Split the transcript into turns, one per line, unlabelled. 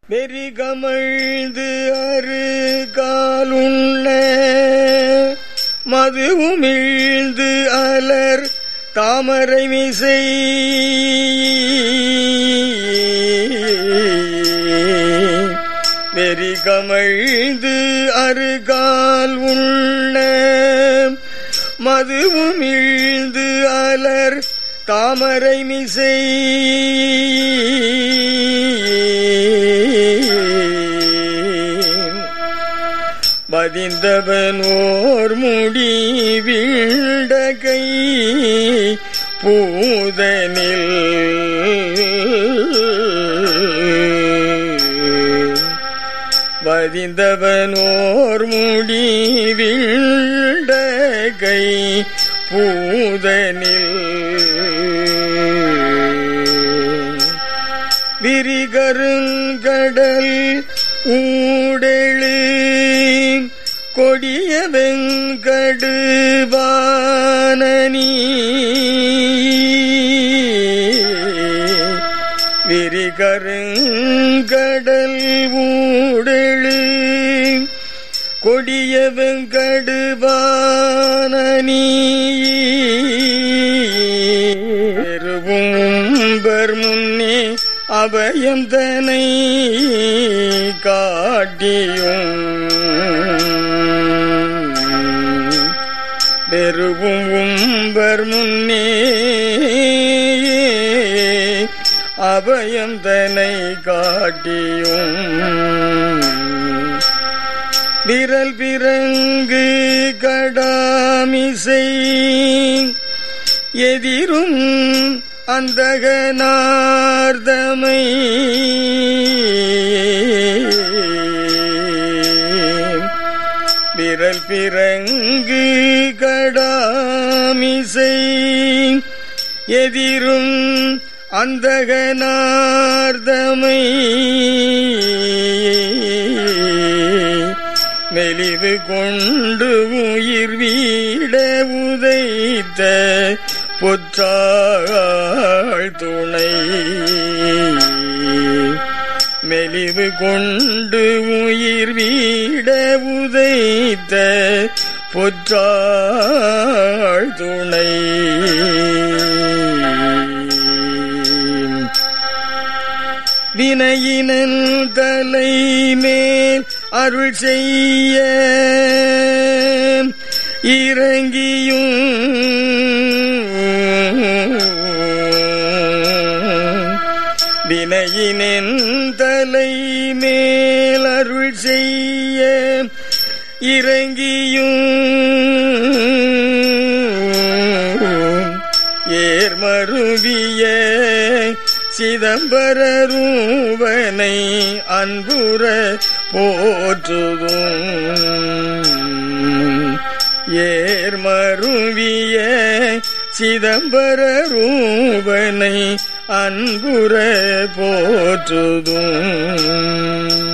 வெறிகமழ்ந்து அரு காலுண்ண மதுவுமிழ்ந்து அலர் தாமரை மிசை வெறிகமழ்ந்து அருகால் உள்ள மதுவுமிழ்ந்து அலர் தாமரை மிசை பதிந்தவனோர் முடி வீழ்டகை பூதனில் பதிந்தவனோர் முடி வீழ்டகை பூதனில் விரிகருங்கடல் ஊடெழு கொடிய வெங்கடு வானனி விரிகருங்கடல் ஊடெழு கொடிய வெங்கடு வானனி பெருவும்பர் முன்னே அபயந்தனை காட்டியும் பெருவும் உம்பர் முன்னே அபயந்தனை காட்டியும் விரல் பிறங்கு கடாமிசை எதிரும் அந்தகனார்தமை விரல் பிறங்கு கடாமிசை எதிரும் அந்தகனார்தமை மெலிவு கொண்டு உயிர் வீட உதைத்த பொற்றாள் துணை மெலிவு கொண்டு உயிர் வீட உதைத்த பொற்றாள் துணை வினையினன் தலை மேல் அருள் செய்ய இறங்கியும் வினையினன் தலை மேல் அருள் செய்ய இறங்கியும் ஏர்மருவிய சிதம்பரூவனை அன்புற போற்றுதும் ஏர்மருவிய சிதம்பரூவனை அன்புற போற்றுதும்